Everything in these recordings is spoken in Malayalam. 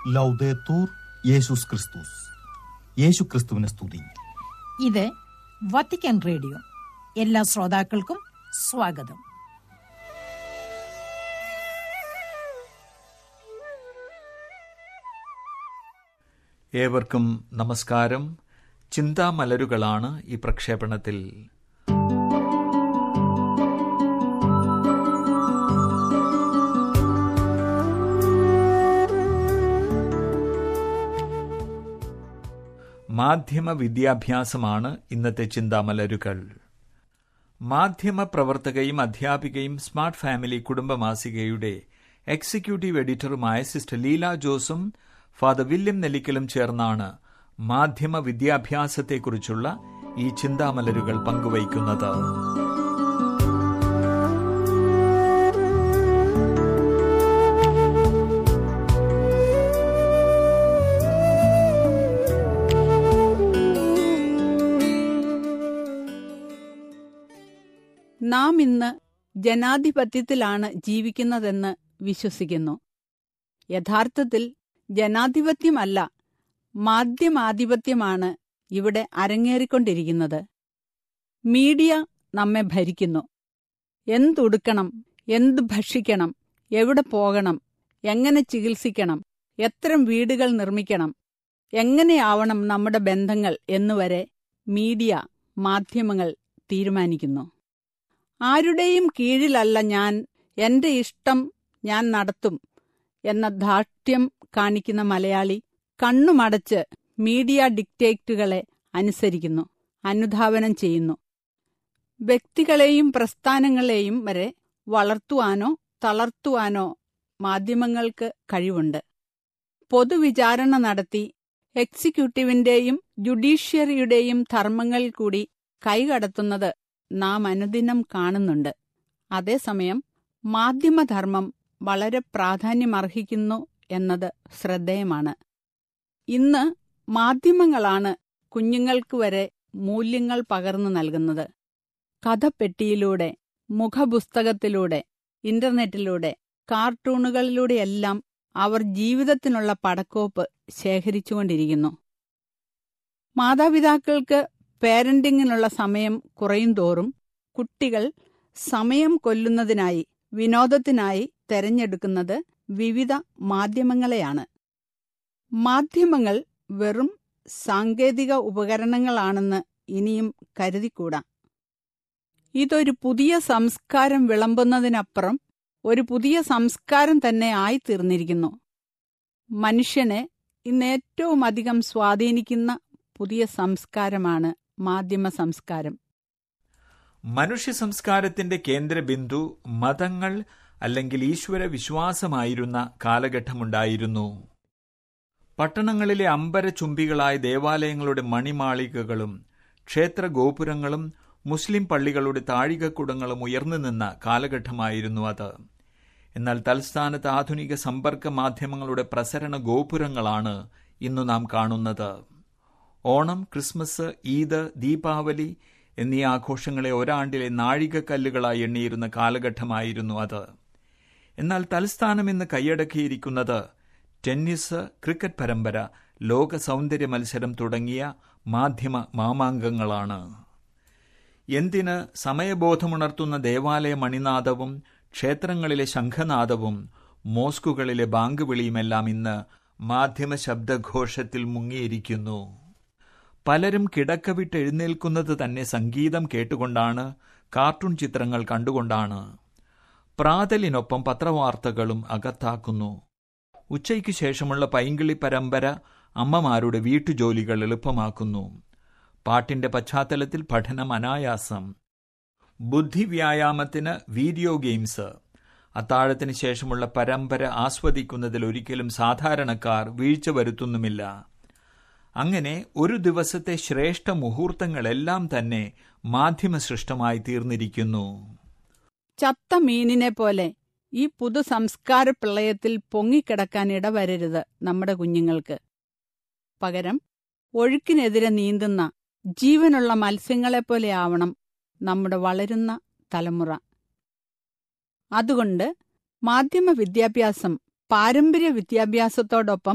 ലൗദേത്തൂർ യേശുസ് ക്രിസ്തുസ് യേശു ക്രിസ്തുവിനെ സ്തുതി ഇത് വത്തിക്കാൻ റേഡിയോ എല്ലാ ശ്രോതാക്കൾക്കും സ്വാഗതം ഏവർക്കും നമസ്കാരം ചിന്താമലരുകളാണ് ഈ പ്രക്ഷേപണത്തിൽ മാധ്യമ വിദ്യാഭ്യാസമാണ് ഇന്നത്തെ ചിന്താമലരുകൾ മാധ്യമ പ്രവർത്തകയും അധ്യാപികയും സ്മാർട്ട് ഫാമിലി കുടുംബമാസികയുടെ എക്സിക്യൂട്ടീവ് എഡിറ്ററുമായ സിസ്റ്റർ ലീല ജോസും ഫാദർ വില്യം നെല്ലിക്കലും ചേർന്നാണ് മാധ്യമ വിദ്യാഭ്യാസത്തെക്കുറിച്ചുള്ള ഈ ചിന്താമലരുകൾ പങ്കുവയ്ക്കുന്നത് നാം ഇന്ന് ജനാധിപത്യത്തിലാണ് ജീവിക്കുന്നതെന്ന് വിശ്വസിക്കുന്നു യഥാർത്ഥത്തിൽ ജനാധിപത്യമല്ല മാധ്യമാധിപത്യമാണ് ഇവിടെ അരങ്ങേറിക്കൊണ്ടിരിക്കുന്നത് മീഡിയ നമ്മെ ഭരിക്കുന്നു എന്തുടുക്കണം എന്ത് ഭക്ഷിക്കണം എവിടെ പോകണം എങ്ങനെ ചികിത്സിക്കണം എത്ര വീടുകൾ നിർമ്മിക്കണം എങ്ങനെയാവണം നമ്മുടെ ബന്ധങ്ങൾ എന്നുവരെ മീഡിയ മാധ്യമങ്ങൾ തീരുമാനിക്കുന്നു ആരുടെയും കീഴിലല്ല ഞാൻ എന്റെ ഇഷ്ടം ഞാൻ നടത്തും എന്ന ധാർഷ്ട്യം കാണിക്കുന്ന മലയാളി കണ്ണുമടച്ച് മീഡിയ ഡിക്റ്റേറ്റുകളെ അനുസരിക്കുന്നു അനുധാവനം ചെയ്യുന്നു വ്യക്തികളെയും പ്രസ്ഥാനങ്ങളെയും വരെ വളർത്തുവാനോ തളർത്തുവാനോ മാധ്യമങ്ങൾക്ക് കഴിവുണ്ട് പൊതുവിചാരണ നടത്തി എക്സിക്യൂട്ടീവിന്റെയും ജുഡീഷ്യറിയുടെയും ധർമ്മങ്ങൾ കൂടി കൈകടത്തുന്നത് നാം അനുദിനം കാണുന്നുണ്ട് അതേസമയം മാധ്യമധർമ്മം വളരെ പ്രാധാന്യമർഹിക്കുന്നു എന്നത് ശ്രദ്ധേയമാണ് ഇന്ന് മാധ്യമങ്ങളാണ് കുഞ്ഞുങ്ങൾക്ക് വരെ മൂല്യങ്ങൾ പകർന്നു നൽകുന്നത് കഥപ്പെട്ടിയിലൂടെ മുഖപുസ്തകത്തിലൂടെ ഇന്റർനെറ്റിലൂടെ കാർട്ടൂണുകളിലൂടെയെല്ലാം അവർ ജീവിതത്തിനുള്ള പടക്കോപ്പ് ശേഖരിച്ചുകൊണ്ടിരിക്കുന്നു മാതാപിതാക്കൾക്ക് പേരന്റിങ്ങിനുള്ള സമയം കുറയും തോറും കുട്ടികൾ സമയം കൊല്ലുന്നതിനായി വിനോദത്തിനായി തെരഞ്ഞെടുക്കുന്നത് വിവിധ മാധ്യമങ്ങളെയാണ് മാധ്യമങ്ങൾ വെറും സാങ്കേതിക ഉപകരണങ്ങളാണെന്ന് ഇനിയും കരുതിക്കൂടാ ഇതൊരു പുതിയ സംസ്കാരം വിളമ്പുന്നതിനപ്പുറം ഒരു പുതിയ സംസ്കാരം തന്നെ ആയിത്തീർന്നിരിക്കുന്നു മനുഷ്യനെ ഇന്ന് ഏറ്റവും അധികം സ്വാധീനിക്കുന്ന പുതിയ സംസ്കാരമാണ് മാധ്യമ സംസ്കാരം മനുഷ്യ സംസ്കാരത്തിന്റെ കേന്ദ്രബിന്ദു മതങ്ങൾ അല്ലെങ്കിൽ ഈശ്വര വിശ്വാസമായിരുന്ന കാലഘട്ടമുണ്ടായിരുന്നു പട്ടണങ്ങളിലെ അമ്പരചുംബികളായ ദേവാലയങ്ങളുടെ മണിമാളികകളും ക്ഷേത്ര ഗോപുരങ്ങളും മുസ്ലിം പള്ളികളുടെ താഴികക്കുടങ്ങളും ഉയർന്നു നിന്ന കാലഘട്ടമായിരുന്നു അത് എന്നാൽ തൽസ്ഥാനത്ത് ആധുനിക സമ്പർക്ക മാധ്യമങ്ങളുടെ പ്രസരണ ഗോപുരങ്ങളാണ് ഇന്നു നാം കാണുന്നത് ഓണം ക്രിസ്മസ് ഈദ് ദീപാവലി എന്നീ ആഘോഷങ്ങളെ ഒരാണ്ടിലെ നാഴികക്കല്ലുകളായി എണ്ണിയിരുന്ന കാലഘട്ടമായിരുന്നു അത് എന്നാൽ തൽസ്ഥാനം ഇന്ന് കൈയടക്കിയിരിക്കുന്നത് ടെന്നീസ് ക്രിക്കറ്റ് പരമ്പര ലോക സൗന്ദര്യ മത്സരം തുടങ്ങിയ മാധ്യമ മാമാങ്കങ്ങളാണ് എന്തിന് സമയബോധമുണർത്തുന്ന ദേവാലയ മണിനാദവും ക്ഷേത്രങ്ങളിലെ ശംഖനാദവും മോസ്കുകളിലെ ബാങ്ക് വിളിയുമെല്ലാം ഇന്ന് മാധ്യമ ശബ്ദഘോഷത്തിൽ മുങ്ങിയിരിക്കുന്നു പലരും കിടക്ക വിട്ട് എഴുന്നേൽക്കുന്നത് തന്നെ സംഗീതം കേട്ടുകൊണ്ടാണ് കാർട്ടൂൺ ചിത്രങ്ങൾ കണ്ടുകൊണ്ടാണ് പ്രാതലിനൊപ്പം പത്രവാർത്തകളും അകത്താക്കുന്നു ഉച്ചയ്ക്ക് ശേഷമുള്ള പൈങ്കിളി പരമ്പര അമ്മമാരുടെ വീട്ടുജോലികൾ എളുപ്പമാക്കുന്നു പാട്ടിന്റെ പശ്ചാത്തലത്തിൽ പഠനം അനായാസം ബുദ്ധിവ്യായാമത്തിന് വീഡിയോ ഗെയിംസ് അത്താഴത്തിന് ശേഷമുള്ള പരമ്പര ആസ്വദിക്കുന്നതിൽ ഒരിക്കലും സാധാരണക്കാർ വീഴ്ച വരുത്തുന്നുമില്ല അങ്ങനെ ഒരു ദിവസത്തെ ശ്രേഷ്ഠ മുഹൂർത്തങ്ങളെല്ലാം തന്നെ മാധ്യമ സൃഷ്ടമായി തീർന്നിരിക്കുന്നു ചത്ത മീനിനെ പോലെ ഈ പുതു സംസ്കാര പ്രളയത്തിൽ പൊങ്ങിക്കിടക്കാൻ ഇടവരരുത് നമ്മുടെ കുഞ്ഞുങ്ങൾക്ക് പകരം ഒഴുക്കിനെതിരെ നീന്തുന്ന ജീവനുള്ള മത്സ്യങ്ങളെപ്പോലെ ആവണം നമ്മുടെ വളരുന്ന തലമുറ അതുകൊണ്ട് മാധ്യമ വിദ്യാഭ്യാസം പാരമ്പര്യ വിദ്യാഭ്യാസത്തോടൊപ്പം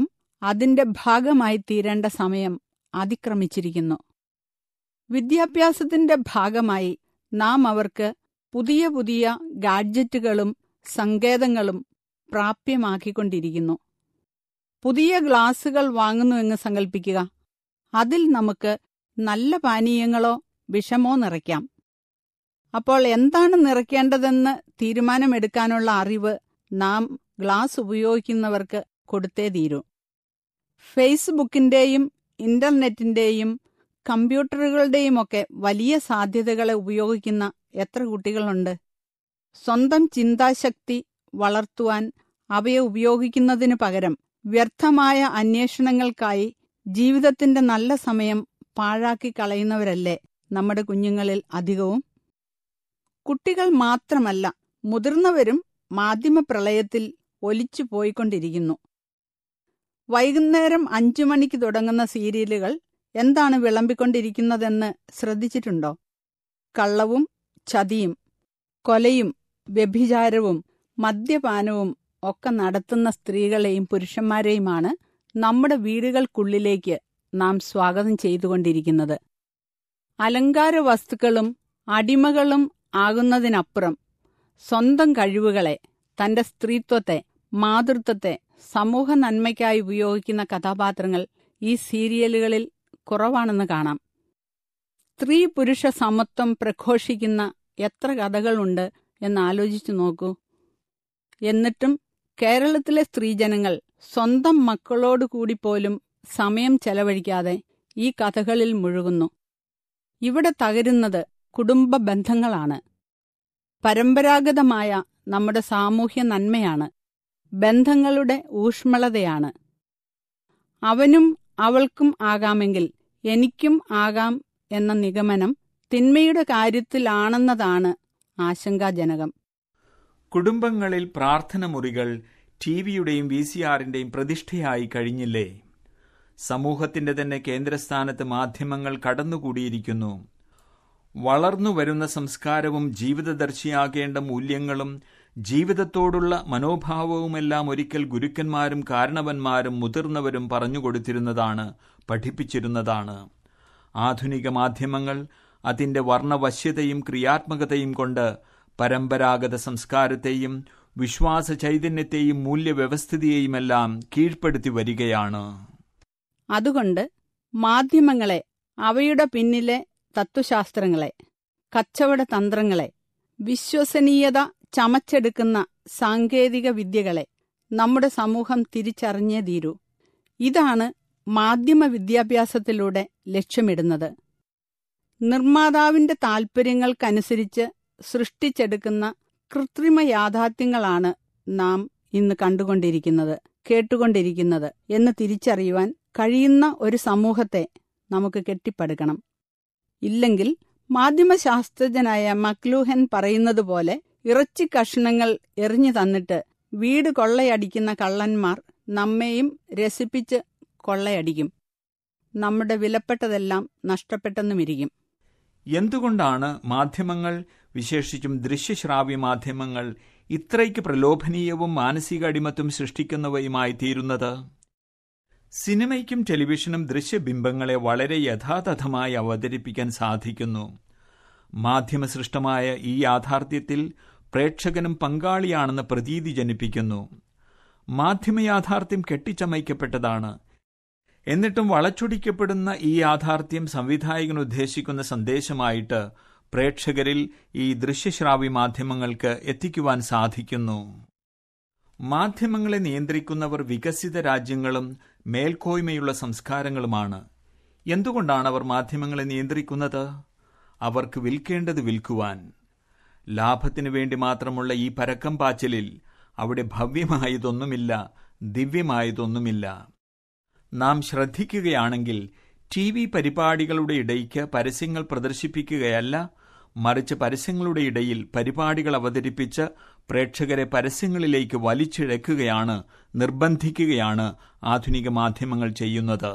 അതിന്റെ ഭാഗമായി തീരേണ്ട സമയം അതിക്രമിച്ചിരിക്കുന്നു വിദ്യാഭ്യാസത്തിന്റെ ഭാഗമായി നാം അവർക്ക് പുതിയ പുതിയ ഗാഡ്ജറ്റുകളും സങ്കേതങ്ങളും പ്രാപ്യമാക്കിക്കൊണ്ടിരിക്കുന്നു പുതിയ ഗ്ലാസുകൾ വാങ്ങുന്നുവെന്ന് സങ്കൽപ്പിക്കുക അതിൽ നമുക്ക് നല്ല പാനീയങ്ങളോ വിഷമോ നിറയ്ക്കാം അപ്പോൾ എന്താണ് നിറയ്ക്കേണ്ടതെന്ന് തീരുമാനമെടുക്കാനുള്ള അറിവ് നാം ഗ്ലാസ് ഉപയോഗിക്കുന്നവർക്ക് കൊടുത്തേ തീരൂ ഫേസ്ബുക്കിന്റെയും ഇന്റർനെറ്റിന്റെയും കമ്പ്യൂട്ടറുകളുടെയുമൊക്കെ വലിയ സാധ്യതകളെ ഉപയോഗിക്കുന്ന എത്ര കുട്ടികളുണ്ട് സ്വന്തം ചിന്താശക്തി വളർത്തുവാൻ അവയെ ഉപയോഗിക്കുന്നതിനു പകരം വ്യർത്ഥമായ അന്വേഷണങ്ങൾക്കായി ജീവിതത്തിന്റെ നല്ല സമയം പാഴാക്കി കളയുന്നവരല്ലേ നമ്മുടെ കുഞ്ഞുങ്ങളിൽ അധികവും കുട്ടികൾ മാത്രമല്ല മുതിർന്നവരും മാധ്യമപ്രളയത്തിൽ ഒലിച്ചു പോയിക്കൊണ്ടിരിക്കുന്നു വൈകുന്നേരം അഞ്ചു മണിക്ക് തുടങ്ങുന്ന സീരിയലുകൾ എന്താണ് വിളമ്പിക്കൊണ്ടിരിക്കുന്നതെന്ന് ശ്രദ്ധിച്ചിട്ടുണ്ടോ കള്ളവും ചതിയും കൊലയും വ്യഭിചാരവും മദ്യപാനവും ഒക്കെ നടത്തുന്ന സ്ത്രീകളെയും പുരുഷന്മാരെയുമാണ് നമ്മുടെ വീടുകൾക്കുള്ളിലേക്ക് നാം സ്വാഗതം ചെയ്തുകൊണ്ടിരിക്കുന്നത് അലങ്കാര വസ്തുക്കളും അടിമകളും ആകുന്നതിനപ്പുറം സ്വന്തം കഴിവുകളെ തന്റെ സ്ത്രീത്വത്തെ മാതൃത്വത്തെ സമൂഹ നന്മയ്ക്കായി ഉപയോഗിക്കുന്ന കഥാപാത്രങ്ങൾ ഈ സീരിയലുകളിൽ കുറവാണെന്ന് കാണാം സ്ത്രീ പുരുഷ സമത്വം പ്രഘോഷിക്കുന്ന എത്ര കഥകളുണ്ട് എന്ന് ആലോചിച്ചു നോക്കൂ എന്നിട്ടും കേരളത്തിലെ സ്ത്രീജനങ്ങൾ സ്വന്തം മക്കളോടുകൂടി പോലും സമയം ചെലവഴിക്കാതെ ഈ കഥകളിൽ മുഴുകുന്നു ഇവിടെ തകരുന്നത് കുടുംബ ബന്ധങ്ങളാണ് പരമ്പരാഗതമായ നമ്മുടെ സാമൂഹ്യ നന്മയാണ് ബന്ധങ്ങളുടെ ഊഷ്മളതയാണ് അവനും അവൾക്കും ആകാമെങ്കിൽ എനിക്കും ആകാം എന്ന നിഗമനം തിന്മയുടെ കാര്യത്തിലാണെന്നതാണ് ആശങ്കാജനകം കുടുംബങ്ങളിൽ പ്രാർത്ഥന മുറികൾ ടി വിയുടെയും വി സി ആറിന്റെയും പ്രതിഷ്ഠയായി കഴിഞ്ഞില്ലേ സമൂഹത്തിന്റെ തന്നെ കേന്ദ്രസ്ഥാനത്ത് മാധ്യമങ്ങൾ കടന്നുകൂടിയിരിക്കുന്നു വളർന്നു വരുന്ന സംസ്കാരവും ജീവിതദർശിയാകേണ്ട മൂല്യങ്ങളും ജീവിതത്തോടുള്ള മനോഭാവവുമെല്ലാം ഒരിക്കൽ ഗുരുക്കന്മാരും കാരണവന്മാരും മുതിർന്നവരും പറഞ്ഞുകൊടുത്തിരുന്നതാണ് പഠിപ്പിച്ചിരുന്നതാണ് ആധുനിക മാധ്യമങ്ങൾ അതിന്റെ വർണ്ണവശ്യതയും ക്രിയാത്മകതയും കൊണ്ട് പരമ്പരാഗത സംസ്കാരത്തെയും വിശ്വാസ ചൈതന്യത്തെയും മൂല്യവ്യവസ്ഥിതിയെയുമെല്ലാം കീഴ്പ്പെടുത്തി വരികയാണ് അതുകൊണ്ട് മാധ്യമങ്ങളെ അവയുടെ പിന്നിലെ തത്വശാസ്ത്രങ്ങളെ കച്ചവട തന്ത്രങ്ങളെ വിശ്വസനീയത ചമച്ചെടുക്കുന്ന സാങ്കേതിക വിദ്യകളെ നമ്മുടെ സമൂഹം തിരിച്ചറിഞ്ഞേ തീരൂ ഇതാണ് മാധ്യമ വിദ്യാഭ്യാസത്തിലൂടെ ലക്ഷ്യമിടുന്നത് നിർമ്മാതാവിന്റെ താൽപ്പര്യങ്ങൾക്കനുസരിച്ച് സൃഷ്ടിച്ചെടുക്കുന്ന കൃത്രിമ യാഥാർത്ഥ്യങ്ങളാണ് നാം ഇന്ന് കണ്ടുകൊണ്ടിരിക്കുന്നത് കേട്ടുകൊണ്ടിരിക്കുന്നത് എന്ന് തിരിച്ചറിയുവാൻ കഴിയുന്ന ഒരു സമൂഹത്തെ നമുക്ക് കെട്ടിപ്പടുക്കണം ഇല്ലെങ്കിൽ മാധ്യമശാസ്ത്രജ്ഞനായ മക്ലൂഹൻ പറയുന്നത് പോലെ ഇറച്ചി കഷ്ണങ്ങൾ എറിഞ്ഞു തന്നിട്ട് വീട് കൊള്ളയടിക്കുന്ന കള്ളന്മാർ നമ്മെയും രസിപ്പിച്ച് കൊള്ളയടിക്കും നമ്മുടെ വിലപ്പെട്ടതെല്ലാം നഷ്ടപ്പെട്ടെന്നുമിരിക്കും എന്തുകൊണ്ടാണ് മാധ്യമങ്ങൾ വിശേഷിച്ചും ദൃശ്യശ്രാവ്യ മാധ്യമങ്ങൾ ഇത്രയ്ക്ക് പ്രലോഭനീയവും മാനസിക അടിമത്വം സൃഷ്ടിക്കുന്നവയുമായി തീരുന്നത് സിനിമയ്ക്കും ടെലിവിഷനും ദൃശ്യബിംബങ്ങളെ വളരെ യഥാതഥമായി അവതരിപ്പിക്കാൻ സാധിക്കുന്നു മാധ്യമസൃഷ്ടമായ ഈ യാഥാർത്ഥ്യത്തിൽ പ്രേക്ഷകനും പങ്കാളിയാണെന്ന് പ്രതീതി ജനിപ്പിക്കുന്നു മാധ്യമയാഥാർത്ഥ്യം കെട്ടിച്ചമയ്ക്കപ്പെട്ടതാണ് എന്നിട്ടും വളച്ചൊടിക്കപ്പെടുന്ന ഈ യാഥാർത്ഥ്യം സംവിധായകൻ ഉദ്ദേശിക്കുന്ന സന്ദേശമായിട്ട് പ്രേക്ഷകരിൽ ഈ ദൃശ്യശ്രാവ്യ മാധ്യമങ്ങൾക്ക് എത്തിക്കുവാൻ സാധിക്കുന്നു മാധ്യമങ്ങളെ നിയന്ത്രിക്കുന്നവർ വികസിത രാജ്യങ്ങളും മേൽക്കോയ്മയുള്ള സംസ്കാരങ്ങളുമാണ് എന്തുകൊണ്ടാണ് അവർ മാധ്യമങ്ങളെ നിയന്ത്രിക്കുന്നത് അവർക്ക് വിൽക്കേണ്ടത് വിൽക്കുവാൻ ലാഭത്തിനു വേണ്ടി മാത്രമുള്ള ഈ പരക്കം പാച്ചിലിൽ അവിടെ ഭവ്യമായതൊന്നുമില്ല ദിവ്യമായതൊന്നുമില്ല നാം ശ്രദ്ധിക്കുകയാണെങ്കിൽ ടി വി പരിപാടികളുടെ ഇടയ്ക്ക് പരസ്യങ്ങൾ പ്രദർശിപ്പിക്കുകയല്ല മറിച്ച് പരസ്യങ്ങളുടെ ഇടയിൽ പരിപാടികൾ അവതരിപ്പിച്ച് പ്രേക്ഷകരെ പരസ്യങ്ങളിലേക്ക് വലിച്ചിഴക്കുകയാണ് നിർബന്ധിക്കുകയാണ് ആധുനിക മാധ്യമങ്ങൾ ചെയ്യുന്നത്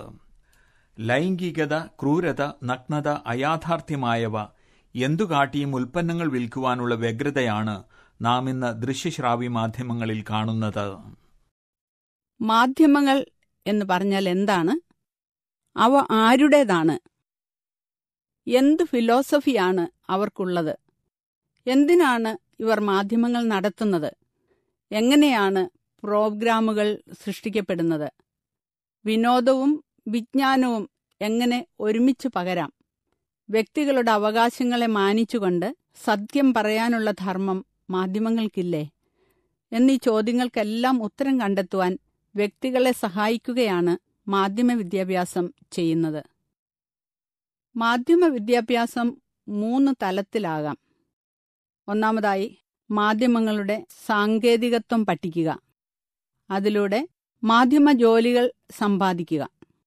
ലൈംഗികത ക്രൂരത നഗ്നത അയാഥാർത്ഥ്യമായവ എന്തു കാട്ടിയും ഉൽപ്പന്നങ്ങൾ വിൽക്കുവാനുള്ള വ്യഗ്രതയാണ് നാം ഇന്ന് ദൃശ്യശ്രാവ്യ മാധ്യമങ്ങളിൽ കാണുന്നത് മാധ്യമങ്ങൾ എന്ന് പറഞ്ഞാൽ എന്താണ് അവ ആരുടേതാണ് എന്ത് ഫിലോസഫിയാണ് അവർക്കുള്ളത് എന്തിനാണ് ഇവർ മാധ്യമങ്ങൾ നടത്തുന്നത് എങ്ങനെയാണ് പ്രോഗ്രാമുകൾ സൃഷ്ടിക്കപ്പെടുന്നത് വിനോദവും വിജ്ഞാനവും എങ്ങനെ ഒരുമിച്ച് പകരാം വ്യക്തികളുടെ അവകാശങ്ങളെ മാനിച്ചുകൊണ്ട് സത്യം പറയാനുള്ള ധർമ്മം മാധ്യമങ്ങൾക്കില്ലേ എന്നീ ചോദ്യങ്ങൾക്കെല്ലാം ഉത്തരം കണ്ടെത്തുവാൻ വ്യക്തികളെ സഹായിക്കുകയാണ് മാധ്യമ വിദ്യാഭ്യാസം ചെയ്യുന്നത് മാധ്യമ വിദ്യാഭ്യാസം മൂന്ന് തലത്തിലാകാം ഒന്നാമതായി മാധ്യമങ്ങളുടെ സാങ്കേതികത്വം പഠിക്കുക അതിലൂടെ മാധ്യമ ജോലികൾ സമ്പാദിക്കുക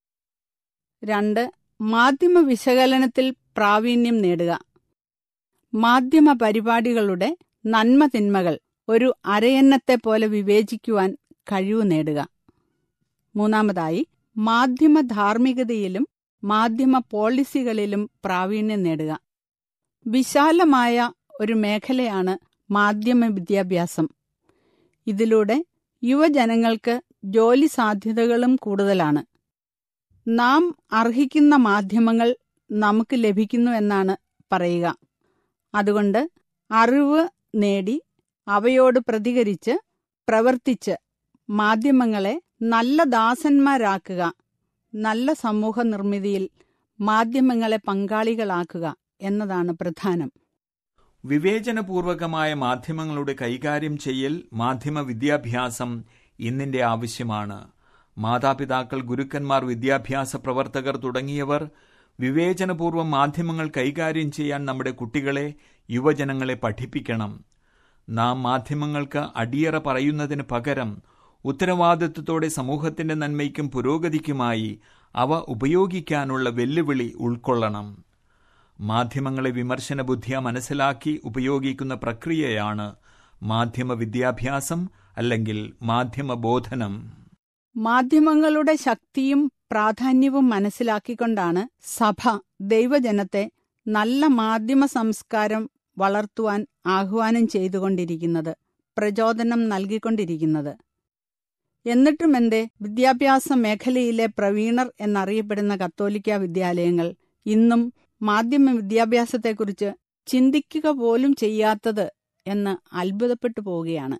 രണ്ട് മാധ്യമ വിശകലനത്തിൽ പ്രാവീണ്യം നേടുക മാധ്യമ പരിപാടികളുടെ നന്മ തിന്മകൾ ഒരു അരയന്നത്തെ പോലെ വിവേചിക്കുവാൻ കഴിവ് നേടുക മൂന്നാമതായി മാധ്യമ ധാർമ്മികതയിലും മാധ്യമ പോളിസികളിലും പ്രാവീണ്യം നേടുക വിശാലമായ ഒരു മേഖലയാണ് മാധ്യമ വിദ്യാഭ്യാസം ഇതിലൂടെ യുവജനങ്ങൾക്ക് ജോലി സാധ്യതകളും കൂടുതലാണ് നാം അർഹിക്കുന്ന മാധ്യമങ്ങൾ നമുക്ക് ലഭിക്കുന്നു എന്നാണ് പറയുക അതുകൊണ്ട് അറിവ് നേടി അവയോട് പ്രതികരിച്ച് പ്രവർത്തിച്ച് മാധ്യമങ്ങളെ നല്ല ദാസന്മാരാക്കുക നല്ല സമൂഹ നിർമ്മിതിയിൽ മാധ്യമങ്ങളെ പങ്കാളികളാക്കുക എന്നതാണ് പ്രധാനം വിവേചനപൂർവകമായ മാധ്യമങ്ങളുടെ കൈകാര്യം ചെയ്യൽ മാധ്യമ വിദ്യാഭ്യാസം ഇന്നിന്റെ ആവശ്യമാണ് മാതാപിതാക്കൾ ഗുരുക്കന്മാർ വിദ്യാഭ്യാസ പ്രവർത്തകർ തുടങ്ങിയവർ വിവേചനപൂർവ്വം മാധ്യമങ്ങൾ കൈകാര്യം ചെയ്യാൻ നമ്മുടെ കുട്ടികളെ യുവജനങ്ങളെ പഠിപ്പിക്കണം നാം മാധ്യമങ്ങൾക്ക് അടിയറ പറയുന്നതിന് പകരം ഉത്തരവാദിത്വത്തോടെ സമൂഹത്തിന്റെ നന്മയ്ക്കും പുരോഗതിക്കുമായി അവ ഉപയോഗിക്കാനുള്ള വെല്ലുവിളി ഉൾക്കൊള്ളണം മാധ്യമങ്ങളെ വിമർശന ബുദ്ധിയ മനസ്സിലാക്കി ഉപയോഗിക്കുന്ന പ്രക്രിയയാണ് മാധ്യമ വിദ്യാഭ്യാസം അല്ലെങ്കിൽ മാധ്യമ ബോധനം മാധ്യമങ്ങളുടെ ശക്തിയും പ്രാധാന്യവും മനസ്സിലാക്കിക്കൊണ്ടാണ് സഭ ദൈവജനത്തെ നല്ല മാധ്യമ സംസ്കാരം വളർത്തുവാൻ ആഹ്വാനം ചെയ്തുകൊണ്ടിരിക്കുന്നത് പ്രചോദനം നൽകിക്കൊണ്ടിരിക്കുന്നത് എന്നിട്ടും എന്റെ വിദ്യാഭ്യാസ മേഖലയിലെ പ്രവീണർ എന്നറിയപ്പെടുന്ന കത്തോലിക്ക വിദ്യാലയങ്ങൾ ഇന്നും മാധ്യമ വിദ്യാഭ്യാസത്തെക്കുറിച്ച് ചിന്തിക്കുക പോലും ചെയ്യാത്തത് എന്ന് അത്ഭുതപ്പെട്ടു പോവുകയാണ്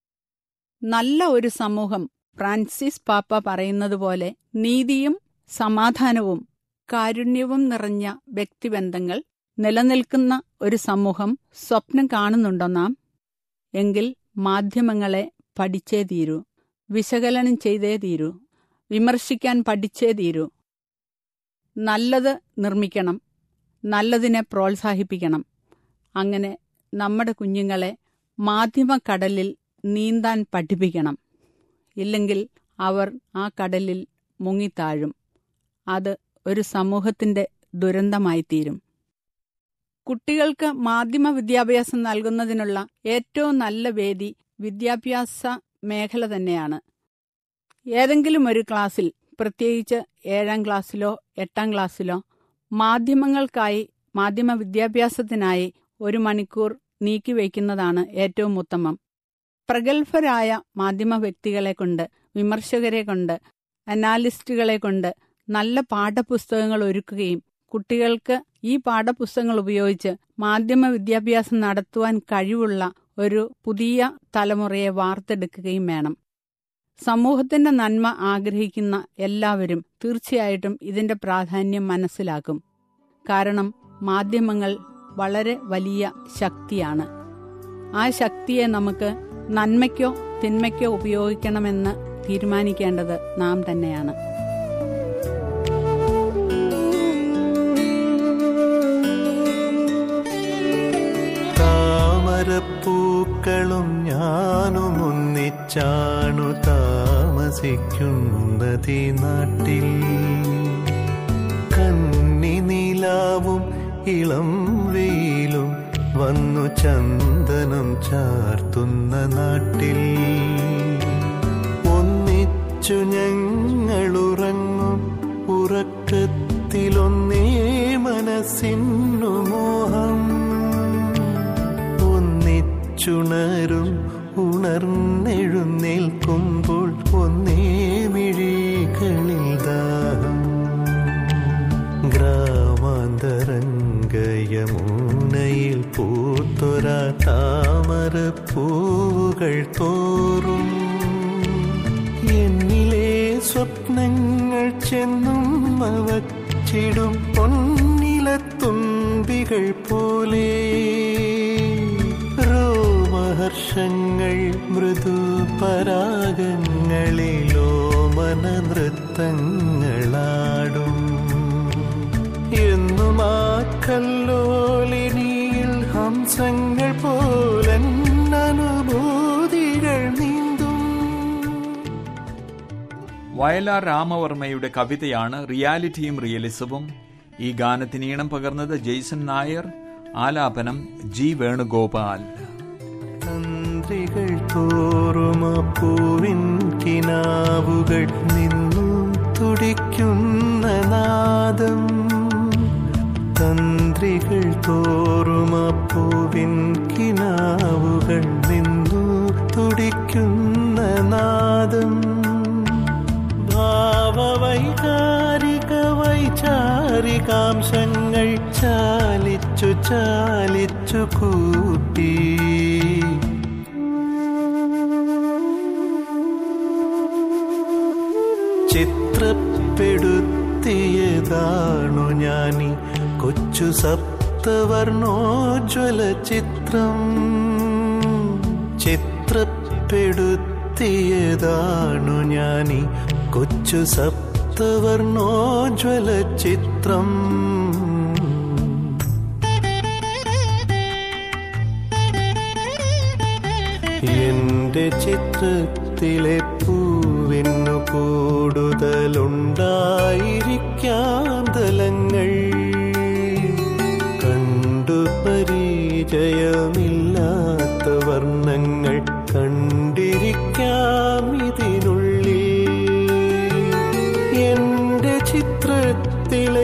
നല്ല ഒരു സമൂഹം ഫ്രാൻസിസ് പാപ്പ പറയുന്നതുപോലെ നീതിയും സമാധാനവും കാരുണ്യവും നിറഞ്ഞ വ്യക്തിബന്ധങ്ങൾ നിലനിൽക്കുന്ന ഒരു സമൂഹം സ്വപ്നം കാണുന്നുണ്ടോ നാം എങ്കിൽ മാധ്യമങ്ങളെ പഠിച്ചേ തീരൂ വിശകലനം ചെയ്തേ തീരൂ വിമർശിക്കാൻ പഠിച്ചേ തീരൂ നല്ലത് നിർമ്മിക്കണം നല്ലതിനെ പ്രോത്സാഹിപ്പിക്കണം അങ്ങനെ നമ്മുടെ കുഞ്ഞുങ്ങളെ മാധ്യമക്കടലിൽ നീന്താൻ പഠിപ്പിക്കണം ഇല്ലെങ്കിൽ അവർ ആ കടലിൽ മുങ്ങിത്താഴും അത് ഒരു സമൂഹത്തിന്റെ ദുരന്തമായിത്തീരും കുട്ടികൾക്ക് മാധ്യമ വിദ്യാഭ്യാസം നൽകുന്നതിനുള്ള ഏറ്റവും നല്ല വേദി വിദ്യാഭ്യാസ മേഖല തന്നെയാണ് ഏതെങ്കിലും ഒരു ക്ലാസ്സിൽ പ്രത്യേകിച്ച് ഏഴാം ക്ലാസ്സിലോ എട്ടാം ക്ലാസ്സിലോ മാധ്യമങ്ങൾക്കായി മാധ്യമ വിദ്യാഭ്യാസത്തിനായി ഒരു മണിക്കൂർ നീക്കിവയ്ക്കുന്നതാണ് ഏറ്റവും ഉത്തമം പ്രഗത്ഭരായ മാധ്യമ വ്യക്തികളെ കൊണ്ട് വിമർശകരെ കൊണ്ട് അനാലിസ്റ്റുകളെ കൊണ്ട് നല്ല പാഠപുസ്തകങ്ങൾ ഒരുക്കുകയും കുട്ടികൾക്ക് ഈ പാഠപുസ്തകങ്ങൾ ഉപയോഗിച്ച് മാധ്യമ വിദ്യാഭ്യാസം നടത്തുവാൻ കഴിവുള്ള ഒരു പുതിയ തലമുറയെ വാർത്തെടുക്കുകയും വേണം സമൂഹത്തിന്റെ നന്മ ആഗ്രഹിക്കുന്ന എല്ലാവരും തീർച്ചയായിട്ടും ഇതിന്റെ പ്രാധാന്യം മനസ്സിലാക്കും കാരണം മാധ്യമങ്ങൾ വളരെ വലിയ ശക്തിയാണ് ആ ശക്തിയെ നമുക്ക് നന്മയ്ക്കോ തിന്മയ്ക്കോ ഉപയോഗിക്കണമെന്ന് തീരുമാനിക്കേണ്ടത് നാം തന്നെയാണ് താമരപ്പൂക്കളും ഞാനും ഒന്നിച്ചാണു താമസിക്കുന്നതീ നാട്ടിൽ കന്നിനിലാവും ഇളം വെയിലും വന്നു ചന്ദനം ചാർത്തുന്ന നാട്ടിൽ ഒന്നിച്ചു ഞങ്ങളുറങ്ങും ഉറക്കത്തിലൊന്നേ മനസ്സിന്നു മോഹം ഒന്നിച്ചുണരും ഉണർന്നെഴുന്നേൽക്കുമ്പോൾ ഒന്നേ മിഴികൾ ഹൃദയമൂനയിൽ പൂത്തൊര താമര പൂവുകൾ തോറും എന്നിലെ സ്വപ്നങ്ങൾ ചെന്നും അവച്ചിടും പൊന്നിലത്തുമ്പികൾ പോലെ രോമഹർഷങ്ങൾ മൃദു പരാഗങ്ങളിലോ മന നൃത്തങ്ങളാടും എന്നും ആ കല്ലോലിനിയിൽ ഹംസങ്ങൾ പോലൻ അനുഭൂതികൾ നീന്തും വയലാർ രാമവർമ്മയുടെ കവിതയാണ് റിയാലിറ്റിയും റിയലിസവും ഈ ഗാനത്തിന് ഈണം പകർന്നത് ജെയ്സൺ നായർ ആലാപനം ജി വേണുഗോപാൽ തന്ത്രികൾ തോറും ആ പൂവിൻ കിനാവുകൾ നിന്നു തുടിക്കുന്ന നാദം തന്ത്രികൾ തോറും ആ പൂവിൻ കിനാവുകൾ നിന്നു തുടിക്കുന്ന നാദം ഭാവവൈകാരിക വൈചാരികാംശങ്ങൾ ചാലിച്ചു ചാലിച്ചു കൂട്ടി ചിത്രപ്പെടുത്തിയതാണു ഞാനീ കൊച്ചു സപ്തവർണോജ്വല ചിത്രം ചിത്രപ്പെടുത്തിയതാണു ഞാനീ കൊച്ചു സപ്തവർണോജ്വല ചിത്രം എന്റെ ചിത്രത്തിലെ പൂവിനു കൂടുതലുണ്ടായിരിക്കാം തലങ്ങൾ കണ്ടു പരിചയമില്ലാത്ത വർണ്ണങ്ങൾ കണ്ടിരിക്കാം ഇതിനുള്ളിൽ എന്റെ ചിത്രത്തിലെ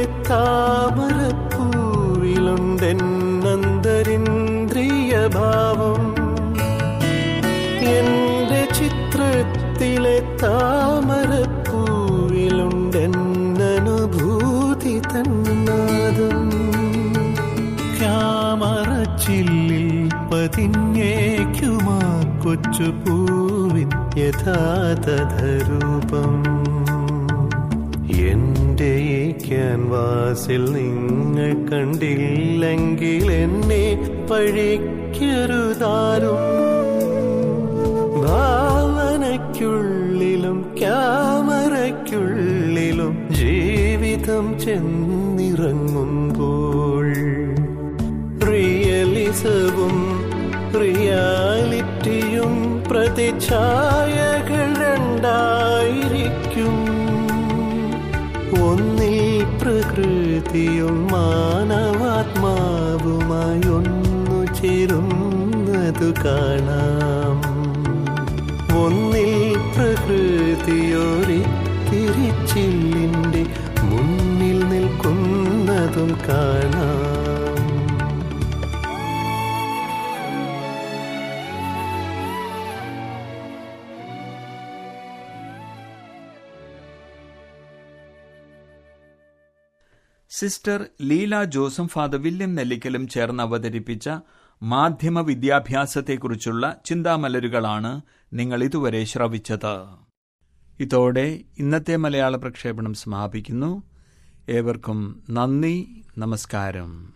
താമരപ്പൂവിലുണ്ടെന്നന്തരിന്ദ്രിയ ഭാവം എന്റെ ചിത്രത്തിലെ താമരപ്പൂവിലുണ്ടെന്നനുഭൂതി തന്നാദം ക്യാമറച്ചില്ലിൽ പതിഞ്ഞേക്കുമാ കൊച്ചു പൂവിൻ യഥാതഥരൂപം എന്റെ ഈ ക്യാൻവാസിൽ നിങ്ങൾ കണ്ടില്ലെങ്കിൽ എന്നെ പഴിക്കരുതാരും ഭാവനയ്ക്കുള്ളിലും ക്യാമറയ്ക്കുള്ളിലും ജീവിതം ചെന്നിറങ്ങുമ്പോൾ റിയലിസവും റിയാലിറ്റിയും പ്രതിച്ഛായകൾ രണ്ടായിരിക്കും ഒന്നിൽ പ്രകൃതിയും മാനവാത്മാവുമായി ഒന്നു ചേരുന്നതു കാണാം ഒന്നിൽ പ്രകൃതിയോരി തിരിച്ചില്ലിൻ്റെ മുന്നിൽ നിൽക്കുന്നതും കാണാം സിസ്റ്റർ ലീല ജോസും ഫാദർ വില്യം നെല്ലിക്കലും ചേർന്ന് അവതരിപ്പിച്ച മാധ്യമ വിദ്യാഭ്യാസത്തെക്കുറിച്ചുള്ള ചിന്താമലരുകളാണ് നിങ്ങൾ ഇതുവരെ ശ്രവിച്ചത് ഇതോടെ ഇന്നത്തെ മലയാള പ്രക്ഷേപണം സമാപിക്കുന്നു ഏവർക്കും നന്ദി നമസ്കാരം